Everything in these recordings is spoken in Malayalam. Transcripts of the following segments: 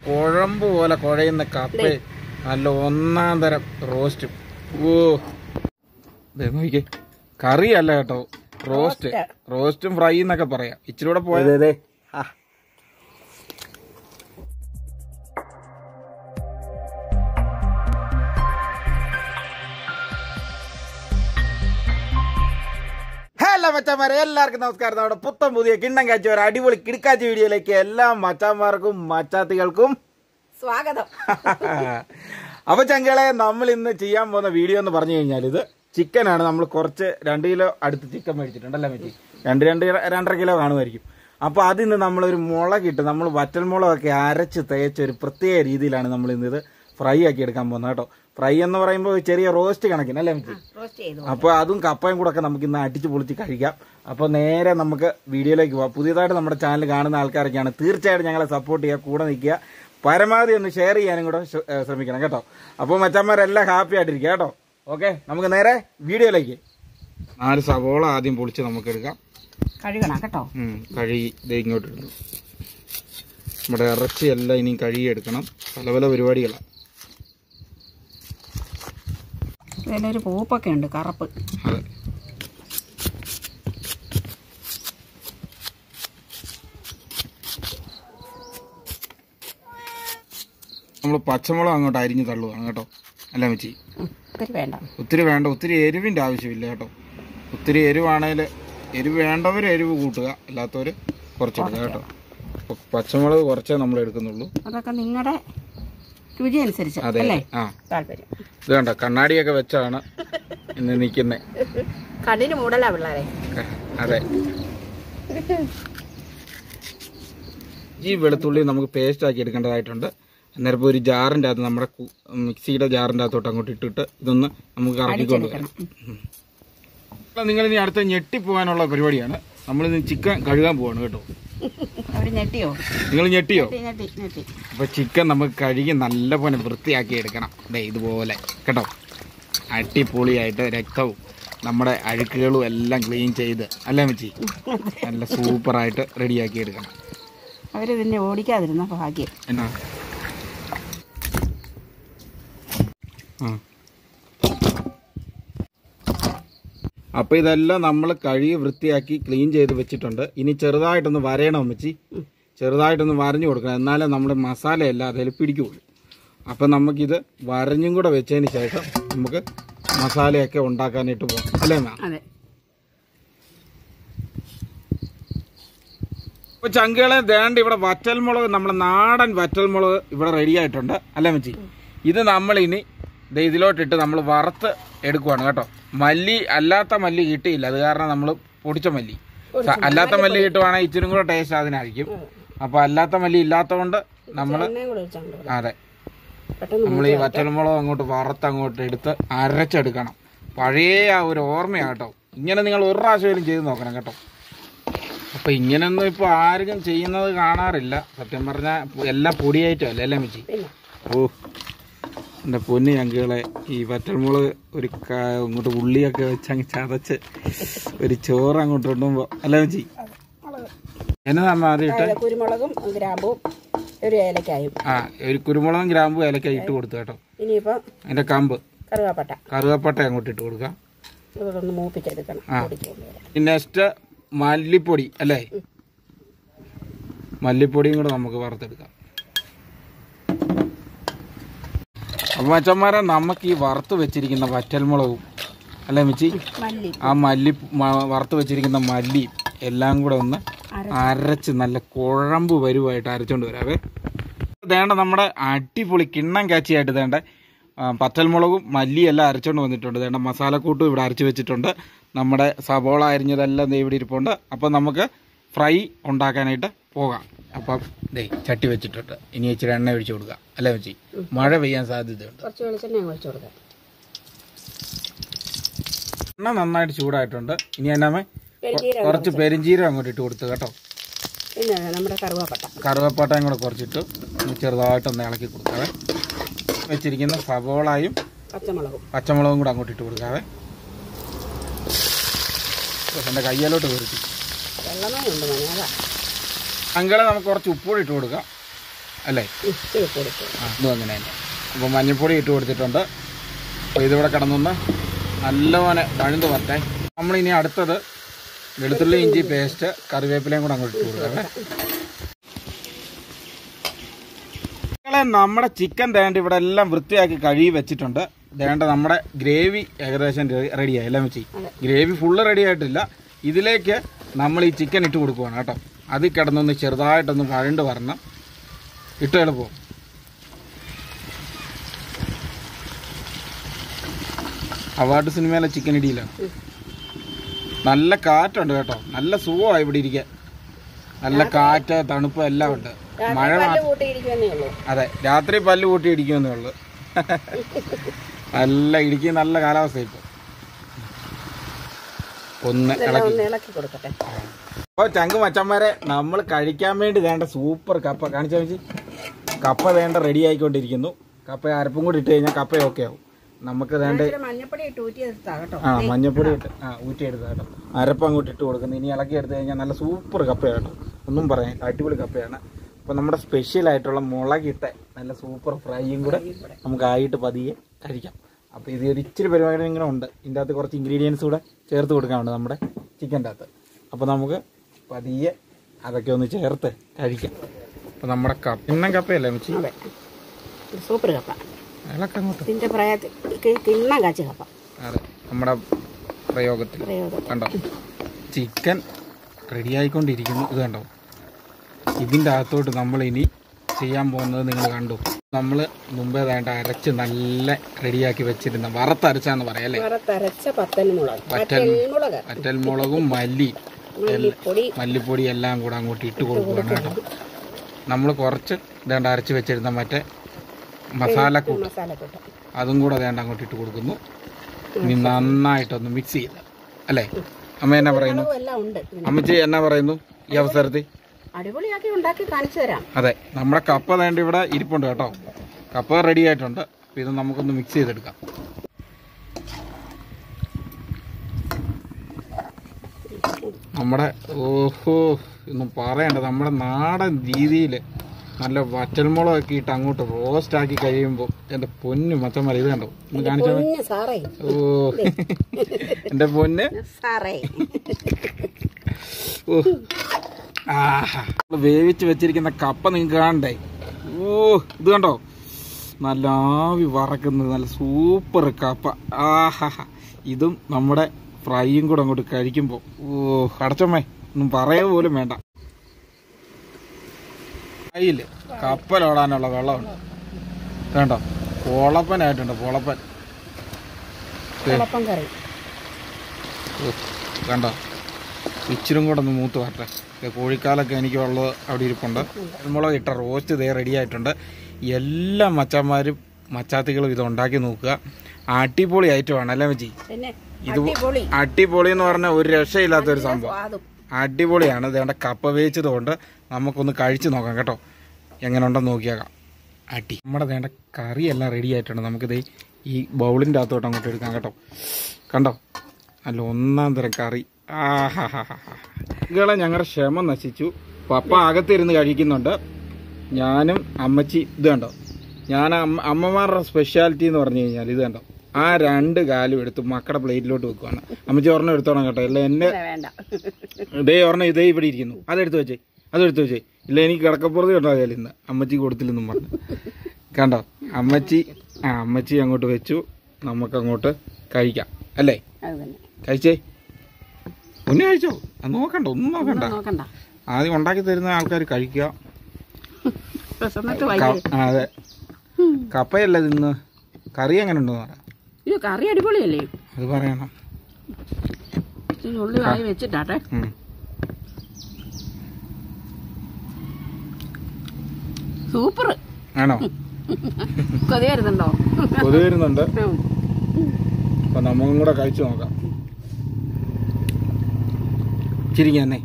കുഴമ്പ് പോലെ കുഴയുന്ന കപ്പ നല്ല ഒന്നാം തരം റോസ്റ്റും ഓ ദേ നോക്കിക്കേ കറിയല്ല കേട്ടോ റോസ്റ്റ് റോസ്റ്റും ഫ്രൈ എന്നൊക്കെ പറയാം ഇച്ചിരി കൂടെ പോയത് ഹലോ മച്ചാന്മാരെ എല്ലാവർക്കും നമസ്കാരം നമ്മുടെ പുത്തൻ പുതിയ കിണ്ണം കാഴ്ച ഒരു അടിപൊളി കിടക്കാച്ച വീഡിയോയിലേക്ക് എല്ലാ മച്ചാന്മാർക്കും മച്ചാത്തികൾക്കും സ്വാഗതം അപ്പൊ ചങ്കളെ നമ്മൾ ഇന്ന് ചെയ്യാൻ പോകുന്ന വീഡിയോ എന്ന് പറഞ്ഞു കഴിഞ്ഞാൽ ഇത് ചിക്കനാണ് നമ്മൾ കുറച്ച് രണ്ട് കിലോ അടുത്ത് ചിക്കൻ മേടിച്ചിട്ടുണ്ടല്ലേ മെച്ചി രണ്ട് രണ്ട് രണ്ടര കിലോ കാണുമായിരിക്കും അപ്പൊ അതിന്ന് നമ്മളൊരു മുളകിട്ട് നമ്മൾ വറ്റൽമുളകൊക്കെ അരച്ച് തേച്ച ഒരു പ്രത്യേക രീതിയിലാണ് നമ്മൾ ഇന്ന് ഇത് ഫ്രൈ ആക്കി എടുക്കാൻ പോകുന്നത് കേട്ടോ ഫ്രൈ എന്ന് പറയുമ്പോൾ ചെറിയ റോസ്റ്റ് കണക്കിന് അല്ലേ മെച്ചി റോസ്റ്റ് ചെയ്തു അപ്പോൾ അതും കപ്പയും കൂടെ ഒക്കെ നമുക്ക് ഇന്ന് അടിച്ച് പൊളിച്ച് കഴിക്കാം അപ്പോൾ നേരെ നമുക്ക് വീഡിയോയിലേക്ക് പോവാം പുതിയതായിട്ട് നമ്മുടെ ചാനൽ കാണുന്ന ആൾക്കാരൊക്കെയാണ് തീർച്ചയായിട്ടും ഞങ്ങളെ സപ്പോർട്ട് ചെയ്യുക കൂടെ നിൽക്കുക പരമാവധി ഒന്ന് ഷെയർ ചെയ്യാനും കൂടെ ശ്ര- ഏ, ശ്രമിക്കണം കേട്ടോ അപ്പോൾ മച്ചന്മാരെല്ലാം ഹാപ്പി ആയിട്ടിരിക്കുക കേട്ടോ ഓക്കെ നമുക്ക് നേരെ വീഡിയോയിലേക്ക് നാല് സവോള ആദ്യം പൊളിച്ച് നമുക്ക് എടുക്കാം കഴുകണം കേട്ടോ ഉം, കഴുകി ദേ ഇങ്ങോട്ട് ഇടുന്നു നമ്മുടെ ഇറച്ചിയെല്ലാം ഇനിയും കഴുകിയെടുക്കണം പല പല പരിപാടികളാണ് ഇതിലൊരു പൂപ്പൊക്കെ ഉണ്ട് കറുപ്പ് അതെ നമ്മൾ പച്ചമുളക് അങ്ങോട്ട് അരിഞ്ഞ് തള്ളുവാണ് കേട്ടോ അല്ല മെച്ചി ഉം, ഒത്തിരി വേണ്ട ഒത്തിരി വേണ്ട ഒത്തിരി എരിവിൻ്റെ ആവശ്യമില്ല കേട്ടോ ഒത്തിരി എരിവാണെങ്കിൽ എരിവ് വേണ്ടവർ എരിവ് കൂട്ടുക അല്ലാത്തവർ കുറച്ചെടുക്കുക കേട്ടോ അപ്പോൾ പച്ചമുളക് കുറച്ചേ നമ്മൾ എടുക്കുന്നുള്ളൂ അതൊക്കെ നിങ്ങളുടെ രുചി അനുസരിച്ച് അതെ അല്ലേ ആ താല്പര്യം ഇത് കണ്ട കണ്ണാടിയൊക്കെ വെച്ചാണ് ഇന്ന് നിൽക്കുന്നത് കണ്ണിന് മൂടലാ പിള്ളേരെ അതെ ഈ വെളുത്തുള്ളി നമുക്ക് പേസ്റ്റ് ആക്കി എടുക്കേണ്ടതായിട്ടുണ്ട് അന്നേരം ഇപ്പോൾ ഒരു ജാറിൻ്റെ അകത്ത് നമ്മുടെ കു- മിക്സിയുടെ ജാറിൻ്റെ അകത്തോട്ട് അങ്ങോട്ട് ഇട്ടിട്ട് ഇതൊന്ന് നമുക്ക് കറക്കിക്കൊണ്ട് വരാം നിങ്ങൾ ഇനി അടുത്ത ഞെട്ടിപ്പോകാനുള്ള പരിപാടിയാണ് നമ്മളിന്ന് ചിക്കൻ കഴുകാൻ പോവാണ് കേട്ടോ അവർ ഞെട്ടിയോ നിങ്ങൾ ഞെട്ടിയോ ഞെട്ടി ഞെട്ടി ഞെട്ടി അപ്പോൾ ചിക്കൻ നമുക്ക് കഴുകി നല്ല പോലെ വൃത്തിയാക്കി എടുക്കണം ദേ ഇതുപോലെ കേട്ടോ അടിപൊളിയായിട്ട് രക്തവും നമ്മുടെ അഴുക്കുകളും എല്ലാം ക്ലീൻ ചെയ്ത് അല്ലേ മച്ചി നല്ല സൂപ്പറായിട്ട് റെഡിയാക്കി എടുക്കണം അവർ പിന്നെ ഓടിക്കാതിരുന്ന ഭാഗ്യം എന്നാ ആ അപ്പോൾ ഇതെല്ലാം നമ്മൾ കഴുകി വൃത്തിയാക്കി ക്ലീൻ ചെയ്ത് വെച്ചിട്ടുണ്ട് ഇനി ചെറുതായിട്ടൊന്ന് വരയണം അമ്മച്ചി ചെറുതായിട്ടൊന്ന് വരഞ്ഞു കൊടുക്കണം എന്നാലേ നമ്മുടെ മസാലയെല്ലാം അതിൽ പിടിക്കുകയുള്ളൂ അപ്പം നമുക്കിത് വരഞ്ഞും കൂടെ വെച്ചതിന് ശേഷം നമുക്ക് മസാലയൊക്കെ ഉണ്ടാക്കാനായിട്ട് പോകാം അല്ലേ മാം അതെ ഇപ്പൊ ചങ്കുകളെ ദേണ്ട ഇവിടെ വറ്റൽമുളക് നമ്മുടെ നാടൻ വറ്റൽമുളക് ഇവിടെ റെഡി ആയിട്ടുണ്ട് അല്ലേ മച്ചി ഇത് നമ്മൾ ഇനി ദേ ഇതിലോട്ടിട്ട് നമ്മൾ വറുത്ത് എടുക്കുവാണ് കേട്ടോ മല്ലി അല്ലാത്ത മല്ലി കിട്ടിയില്ല അത് കാരണം നമ്മൾ പൊടിച്ച മല്ലി സ- അല്ലാത്ത മല്ലി കിട്ടുവാണെങ്കിൽ ഇച്ചിരി കൂടെ ടേസ്റ്റ് അതിനായിരിക്കും അപ്പൊ അല്ലാത്ത മല്ലി ഇല്ലാത്തതുകൊണ്ട് നമ്മൾ എണ്ണയും കൂടെ ഒഴിച്ചാണ്ട് അതെ പെട്ടെന്ന് നമ്മൾ ഈ വറ്റൽമുളക് അങ്ങോട്ട് വറുത്ത് അങ്ങോട്ട് എടുത്ത് അരച്ചെടുക്കണം പഴയ ആ ഒരു ഓർമ്മയാണ് കേട്ടോ ഇങ്ങനെ നിങ്ങൾ ഒരു പ്രാവശ്യമെങ്കിലും ചെയ്ത് നോക്കണം കേട്ടോ അപ്പൊ ഇങ്ങനൊന്നും ഇപ്പൊ ആരും ചെയ്യുന്നത് കാണാറില്ല സത്യം പറഞ്ഞാൽ എല്ലാം പൊടിയായിട്ടും അല്ലേ അല്ലേ മിച്ചി പിന്നെ ഓ എൻ്റെ പൊന്ന് ഞങ്ങളെ ഈ വറ്റൽമുളക് ഒരു ക- അങ്ങോട്ട് ഉള്ളിയൊക്കെ വെച്ച് അങ്ങ് ചതച്ച് ഒരു ചോറ് അങ്ങോട്ട് ഇടുമ്പോ അല്ലേ മിച്ചി എന്നതാ അമ്മ ആദ്യം ഇട്ട് അതിലെ കുരുമുളകും ഗ്രാമ്പും ഒരു ഏലക്കായും ആ ഒരു കുരുമുളകും ഗ്രാമ്പും ഏലക്ക ഇട്ട് കൊടുത്തു കേട്ടോ ഇനിയിപ്പം അതിന്റെ കമ്പ് കറുവാപ്പട്ട കറുകപ്പട്ട അങ്ങോട്ട് ഇട്ട് കൊടുക്കാം ഇതൊന്ന് മൂപ്പിച്ചെടുക്കണം ആ. പൊടിക്കൊണ്ട് വരാം. നെക്സ്റ്റ് മല്ലിപ്പൊടി അല്ലേ മല്ലിപ്പൊടിയും കൂടെ നമുക്ക് വറുത്തെടുക്കാം അപ്പം അച്ഛന്മാരെ നമുക്ക് ഈ വറുത്ത് വെച്ചിരിക്കുന്ന വറ്റൽമുളകും അല്ലേ മിച്ചി മല്ലി ആ മല്ലി മ- വറുത്ത് വെച്ചിരിക്കുന്ന മല്ലി എല്ലാം കൂടെ ഒന്ന് അരച്ച് നല്ല കുഴമ്പ് വരുവായിട്ട് അരച്ചോണ്ട് വരാവേ വേണ്ട നമ്മുടെ അടിപൊളി കിണ്ണം കാച്ചിയായിട്ട് വേണ്ട പച്ചൽമുളകും മല്ലിയും എല്ലാം അരച്ചോണ്ട് വന്നിട്ടുണ്ട് വേണ്ട മസാലക്കൂട്ടും ഇവിടെ അരച്ച് വെച്ചിട്ടുണ്ട് നമ്മുടെ സബോള അരിഞ്ഞതെല്ലാം ദേ ഇവിടെ ഇരിപ്പുണ്ട് അപ്പം നമുക്ക് ഫ്രൈ ഉണ്ടാക്കാനായിട്ട് പോകാം അപ്പം ദേ ചട്ടി വെച്ചിട്ടുണ്ട് ഇനി ഇച്ചിരി എണ്ണ ഒഴിച്ചു കൊടുക്കാം അല്ലേ വെച്ചി മഴ പെയ്യാൻ സാധ്യതയുണ്ട് കുറച്ച് വെളിച്ചെണ്ണ ഒഴിച്ചു കൊടുക്കാം എണ്ണ നന്നായിട്ട് ചൂടായിട്ടുണ്ട് ഇനി എന്നാമേ പെരുംജീരകം കുറച്ച് പെരിഞ്ചീരം അങ്ങോട്ട് ഇട്ട് കൊടുത്തു കേട്ടോ പിന്നെ നമ്മുടെ കറുവാപ്പട്ട കറുവപ്പട്ടയും കൂടെ കുറച്ചിട്ട് ഒന്ന് ചെറുതായിട്ടൊന്ന് ഇളക്കി കൊടുക്കാവേ വെച്ചിരിക്കുന്ന സവോളയും പച്ചമുളകും പച്ചമുളകും കൂടെ അങ്ങോട്ട് ഇട്ട് കൊടുക്കാവേ എൻ്റെ കയ്യിലോട്ട് കയറിച്ചു വെള്ളമേ ഉണ്ട് മോനെ അതാ അങ്കളെ നമുക്ക് കുറച്ച് ഉപ്പുകൂടി ഇട്ട് കൊടുക്കാം അല്ലേ ഇച്ചിരി ഇട്ട് കൊടുക്കുക ആ ഇതും അങ്ങനെ തന്നെ അപ്പോൾ മഞ്ഞൾപ്പൊടി ഇട്ട് കൊടുത്തിട്ടുണ്ട് അപ്പോൾ ഇതിവിടെ കിടന്നൊന്ന് നല്ലപോലെ വഴുന്ന് വരട്ടെ നമ്മളിനി അടുത്തത് വെളുത്തുള്ളി ഇഞ്ചി പേസ്റ്റ് കറിവേപ്പിലയും കൂടെ അങ്ങോട്ട് ഇട്ട് കൊടുക്കാം മക്കളെ, നമ്മുടെ ചിക്കൻ ദേണ്ട ഇവിടെ എല്ലാം വൃത്തിയാക്കി കഴുകി വെച്ചിട്ടുണ്ട് ദേണ്ട നമ്മുടെ ഗ്രേവി ഏകദേശം റെഡിയായി എല്ലാം വെച്ച് അതെ. ഗ്രേവി ഫുള്ള് റെഡി ആയിട്ടില്ല ഇതിലേക്ക് നമ്മൾ ഈ ചിക്കൻ ഇട്ട് കൊടുക്കുവാണ് കേട്ടോ അതിൽ കിടന്നൊന്ന് ചെറുതായിട്ടൊന്ന് വഴണ്ട് വരണം ഇട്ട് എളുപ്പം അവാർഡ് സിനിമയിലെ ചിക്കൻ ഇടിയിലാണ് നല്ല കാറ്റുണ്ട് കേട്ടോ നല്ല സുഖമാണ് ഇവിടെ ഇരിക്കാൻ നല്ല കാറ്റ് തണുപ്പ് എല്ലാം ഉണ്ട് മഴ മാ- പല്ല് കൂട്ടിയിരിക്കുന്നേ ഉള്ളൂ അതെ രാത്രി പല്ല് കൂട്ടി ഇടിക്കുമെന്നേ ഉള്ളു നല്ല ഇടുക്കി നല്ല കാലാവസ്ഥ ഇപ്പൊ ഒന്ന് ഇതെല്ലാം ഇളക്കി ഒന്ന് ഇളക്കി കൊടുക്കട്ടെ അപ്പൊ ചങ്ക് മച്ചന്മാരെ നമ്മൾ കഴിക്കാൻ വേണ്ടി വേണ്ട സൂപ്പർ കപ്പ കാണിച്ചാൽ വെച്ച് കപ്പ വേണ്ട റെഡി ആയിക്കൊണ്ടിരിക്കുന്നു കപ്പ അരപ്പും കൂടി ഇട്ട് കഴിഞ്ഞാൽ കപ്പ ഓക്കെ ആവും നമുക്ക് വേണ്ട ഇച്ചിരി മഞ്ഞപ്പൊടി ഇട്ട് ഊറ്റി എടുത്താ കേട്ടോ ആ മഞ്ഞപ്പൊടി ഇട്ട് ആ ഊറ്റിയെടുത്ത കേട്ടോ അരപ്പ് അങ്ങോട്ട് ഇട്ട് കൊടുക്കുന്നു ഇനി ഇളക്കി എടുത്തു കഴിഞ്ഞാൽ നല്ല സൂപ്പർ കപ്പയാണ് കേട്ടോ ഒന്നും പറയാൻ അടിപൊളി കപ്പയാണ് അപ്പോൾ നമ്മുടെ സ്പെഷ്യൽ ആയിട്ടുള്ള മുളകിട്ട നല്ല സൂപ്പർ ഫ്രൈയും കൂടെ നമുക്ക് ആയിട്ട് പതിയെ കഴിക്കാം അപ്പോൾ ഇത് ഒരു ഇച്ചിരി പരിപാടി ഇങ്ങനെ ഉണ്ട് ഇതിൻ്റെ അകത്ത് കുറച്ച് ഇൻഗ്രീഡിയൻസ് കൂടെ ചേർത്ത് കൊടുക്കാനുണ്ട് നമ്മുടെ ചിക്കൻ്റെ അകത്ത് അപ്പോൾ നമുക്ക് പതിയെ അതൊക്കെ ഒന്ന് ചേർത്ത് കഴിക്കാം അപ്പോൾ നമ്മുടെ കപ്പ ഇണ്ണം കപ്പയല്ലേ മിച്ചി അതെ ഇത് സൂപ്പർ കപ്പ ഇളക്കം അങ്ങോട്ട് ഇതിന്റെ പ്രായത്തിൽ തിന്നാൻ കാച്ച കപ്പ അതെ നമ്മുടെ പ്രയോഗത്തിൽ പ്രയോഗം കണ്ടോ ചിക്കൻ റെഡി ആയിക്കൊണ്ടിരിക്കുന്നു ഇത് കണ്ടോ ഇതിൻ്റെ അകത്തോട്ട് നമ്മൾ ഇനി ചെയ്യാൻ പോകുന്നത് നിങ്ങൾ കണ്ടു നമ്മൾ മുമ്പേ വേണ്ട അരച്ച് നല്ല റെഡിയാക്കി വെച്ചിരുന്ന വറുത്തരച്ചാന്ന് പറയാം അല്ലേ വറുത്തരച്ച പത്തൽ മുളക് വറ്റൽ പത്തൽ മുളക് വറ്റൽ മുളകും മല്ലി മല്ലിപ്പൊടി മല്ലിപ്പൊടി എല്ലാം കൂടെ അങ്ങോട്ട് ഇട്ട് കൊടുക്കുകയാണ് കേട്ടോ നമ്മൾ കുറച്ച് വേണ്ട അരച്ച് വെച്ചിരുന്ന മറ്റേ മസാലക്കൂട്ട് മസാലക്കൂട്ട് അതും കൂടെ വേണ്ട അങ്ങോട്ട് ഇട്ട് കൊടുക്കുന്നു ഇനി നന്നായിട്ടൊന്ന് മിക്സ് ചെയ്ത് അല്ലേ അമ്മ എന്നാ പറയുന്നു മുളകും എല്ലാം ഉണ്ട് ഇതിന്. അമ്മച്ചി എന്നാ പറയുന്നു ഈ അവസരത്തിൽ അടിപൊളിയാക്കി ഉണ്ടാക്കി കാണിച്ചു തരാം അതെ നമ്മുടെ കപ്പ വേണ്ട ഇവിടെ ഇരിപ്പുണ്ട് കേട്ടോ കപ്പ റെഡി ആയിട്ടുണ്ട് അപ്പൊ ഇത് നമുക്കൊന്ന് മിക്സ് ചെയ്തെടുക്കാം നമ്മുടെ ഓഹോ ഒന്നും പറയണ്ട നമ്മുടെ നാടൻ രീതിയിൽ നല്ല വറ്റൽമുളകൊക്കെ ഇട്ട് അങ്ങോട്ട് റോസ്റ്റ് ആക്കി കഴിയുമ്പോൾ എൻ്റെ പൊന്ന് മച്ചന്മാർ ഇത് കണ്ടോ ഒന്ന് കാണിച്ചാൽ പൊന്ന് സാറേ ഓ എൻ്റെ പൊന്ന് സാറേ ഓ. ആഹാ. നമ്മള് വേവിച്ച് വെച്ചിരിക്കുന്ന കപ്പ നിങ്ങൾക്ക് കാണണ്ടേ ഓ ഇത് കണ്ടോ നല്ല ആവി വറക്കുന്നത് നല്ല സൂപ്പർ കപ്പ ആഹാ ഇതും നമ്മുടെ ഫ്രൈയും കൂടെ അങ്ങോട്ട് കഴിക്കുമ്പോൾ ഓ അടച്ചമ്മേ ഒന്നും പറയാ പോലും വേണ്ട കയ്യില് കപ്പലോടാനുള്ള വെള്ളമുണ്ട് വേണ്ടോ പൊളപ്പനായിട്ടുണ്ട് പൊളപ്പൻ കുളപ്പം കറി ഓ, കണ്ടോ ഇച്ചിരും കൂടെ ഒന്ന് മൂത്ത് വരട്ടെ ദേ കോഴിക്കാലൊക്കെ എനിക്ക് ഉള്ളത് അവിടെ ഇരിപ്പുണ്ട് മുളക് ഇട്ട റോസ്റ്റ് ഇതേ റെഡി ആയിട്ടുണ്ട് എല്ലാ മച്ചാന്മാരും മച്ചാത്തികളും ഇത് ഉണ്ടാക്കി നോക്കുക അടിപൊളി ഐറ്റമാണ് അല്ലേ മച്ചി പിന്നെ ഇത് അടിപൊളി അടിപൊളി എന്ന് പറഞ്ഞാൽ ഒരു രക്ഷയില്ലാത്ത ഒരു സംഭവം സ്വാദും അടിപൊളിയാണ് ഇതേണ്ട കപ്പ വേവിച്ചത് കൊണ്ട് നമുക്കൊന്ന് കഴിച്ച് നോക്കാം കേട്ടോ എങ്ങനെ ഉണ്ടെന്ന് നോക്കിയാക്കാം അടി നമ്മുടെ വേണ്ട കറി എല്ലാം റെഡി ആയിട്ടുണ്ട് നമുക്കിത് ഈ ബൗളിൻ്റെ അകത്തോട്ട് അങ്ങോട്ട് എടുക്കാം കേട്ടോ കണ്ടോ നല്ല ഒന്നാം തരം കറി ആഹാ ഞങ്ങളുടെ ക്ഷമ നശിച്ചു പപ്പ അകത്തിരുന്ന് കഴിക്കുന്നുണ്ട് ഞാനും അമ്മച്ചി ഇത് കണ്ടോ ഞാൻ അമ്മ അമ്മമാരുടെ സ്പെഷ്യാലിറ്റി എന്ന് പറഞ്ഞു കഴിഞ്ഞാൽ ഇത് കണ്ടോ ആ രണ്ട് കാലും എടുത്ത് മക്കളുടെ പ്ലേറ്റിലോട്ട് വെക്കുവാണ് അമ്മച്ചി ഒരെണ്ണം എടുത്തോണം കേട്ടോ അല്ല എന്നെ ഇല്ല, വേണ്ട ഇതേ ഒരെണ്ണം ഇതേ ഇവിടെ ഇരിക്കുന്നു അതെടുത്ത് വെച്ചേ അതെടുത്ത് വെച്ചേ ഇല്ല എനിക്ക് കിടക്കപ്പുറത്ത് കിട്ടാൻ ഇന്ന് അമ്മച്ചി കൊടുത്തില്ലെന്നും പറഞ്ഞു കണ്ടോ അമ്മച്ചി ആ അമ്മച്ചി അങ്ങോട്ട് വെച്ചു നമുക്ക് അങ്ങോട്ട് കഴിക്കാം അല്ലേ അത് തന്നെ കഴിച്ചേ മുന്നേ കഴിച്ചോ അത് നോക്കണ്ട ഒന്നും നോക്കണ്ട നോക്കണ്ട ആദ്യം ഉണ്ടാക്കി തരുന്ന ആൾക്കാർ കഴിക്കുക പ്രസന്നത്ത് ക- വൈകി ആ, അതെ കപ്പയല്ല തിന്ന് കറി എങ്ങനെ ഉണ്ടെന്ന് പറയാം ഇത് കറി അടിപൊളിയല്ലേ അത് പറയണം ഇച്ചിരി ഉള്ളി വായി വെച്ചിട്ടാട്ടെ ഉം. സൂപ്പർ ആണോ കൊതി വരുന്നുണ്ടോ കൊതു വരുന്നുണ്ട് അപ്പൊ നമുക്കും കൂടെ കഴിച്ചു നോക്കാം ചിരിക്കാന്നേ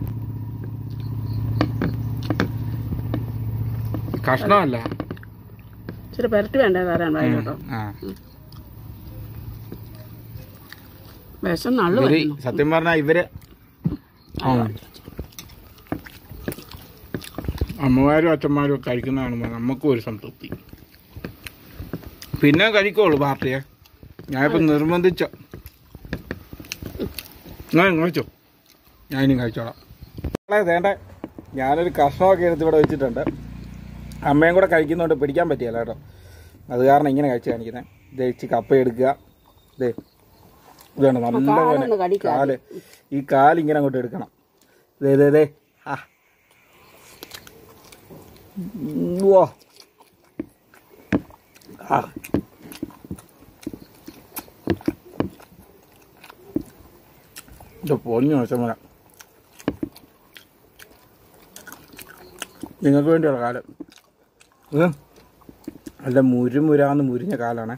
കഷ്ണമല്ല ഇച്ചിരി പെരട്ടി വേണ്ടേ തരാൻ വായി കേട്ടോ ആ വിഷം നള്ളു ഇവര് വരുന്നു സത്യം പറഞ്ഞാ ഇവര് ആ. അമ്മമാരും അച്ഛന്മാരും ഒക്കെ കഴിക്കുന്ന കാണുമ്പോൾ നമുക്കും ഒരു സംതൃപ്തി പിന്നെ കഴിക്കുള്ളൂ പാർട്ടിയെ ഞാനിപ്പോൾ നിർബന്ധിച്ച ഞാൻ കഴിച്ചോ ഞാനിനും കഴിച്ചോളാം വേണ്ട ഞാനൊരു കഷ്ണമൊക്കെ എടുത്ത് ഇവിടെ വെച്ചിട്ടുണ്ട് അമ്മയും കൂടെ കഴിക്കുന്നതുകൊണ്ട് പിടിക്കാൻ പറ്റിയല്ല കേട്ടോ അത് കാരണം ഇങ്ങനെ കഴിച്ച് കാണിക്കുന്നത് ദഹിച്ച് കപ്പ എടുക്കുക ദേ ഇതാണ് നല്ല കാലൊന്ന് പോലെ കടിക്കാതെ. കാല് ഈ കാല് ഇങ്ങനെ അങ്ങോട്ട് എടുക്കണം ദേ ദേ ദേ ആ ഉം, വാ ആ ഇത് പൊന്നു വശമല നിങ്ങൾക്ക് വേണ്ടിയുള്ള കാലം ഇത് നല്ല മുരുമുരാന്ന് മുരിഞ്ഞ കാലാണ്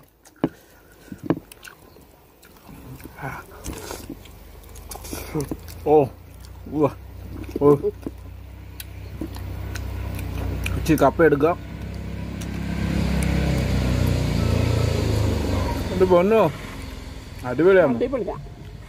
ഓ ഉവ്വ. ഓ ഇച്ചിരി കപ്പ എടുക്കുക ഇത് പൊന്നോ അടിപൊളിയാണ് അടിപൊളിയാ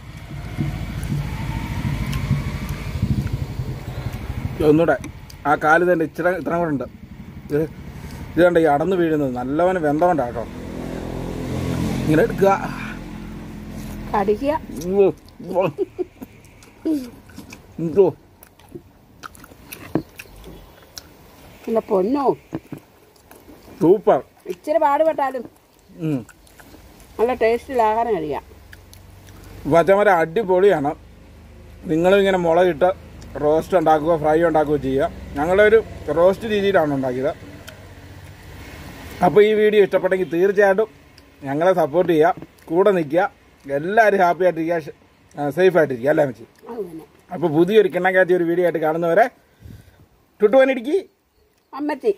ഒന്നുകൂടെ ആ കാല് തന്നെ ഇച്ചിരി ഇത്ര കൂടെ ഉണ്ട് ഇത് ഇത് കണ്ട ഈ അടന്ന് വീഴുന്നത് നല്ലവന് വെന്തമുണ്ടാ കേട്ടോ ഇങ്ങനെ എടുക്കുക കടിക്കുക ഉവ്വ്. ഉവ്വ്. എന്തോ പിന്നെ പൊന്നോ സൂപ്പർ ഇച്ചിരി പാടുപെട്ടാലും ഉം. നല്ല ടേസ്റ്റിൽ ആഹാരം കഴിക്കാം പച്ചമര അടിപൊളിയാണ് നിങ്ങളും ഇങ്ങനെ മുളകിട്ട് റോസ്റ്റ് ഉണ്ടാക്കുക ഫ്രൈ ഉണ്ടാക്കുകയോ ചെയ്യുക ഞങ്ങളൊരു റോസ്റ്റ് രീതിയിലാണ് ഉണ്ടാക്കിയത് അപ്പോൾ ഈ വീഡിയോ ഇഷ്ടപ്പെട്ടെങ്കിൽ തീർച്ചയായിട്ടും ഞങ്ങളെ സപ്പോർട്ട് ചെയ്യുക കൂടെ നിൽക്കുക എല്ലാവരും ഹാപ്പി ആയിട്ടിരിക്കുക സേഫ് ആയിട്ടിരിക്കുക അല്ലേ വെച്ച് അത് തന്നെ അപ്പോൾ പുതിയൊരു കിണ്ണക്കാത്തി ഒരു വീഡിയോ ആയിട്ട് കാണുന്നവരെ ടുട്ടുവാനിടിക്ക് അമ്മച്ചി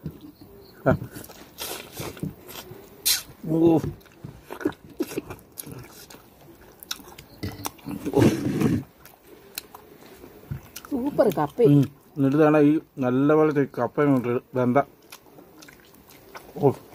സൂപ്പർ കപ്പ എന്നിട്ട് വേണം ഈ നല്ലപോലെ കപ്പ ഇങ്ങോട്ട് വെന്ത ഓ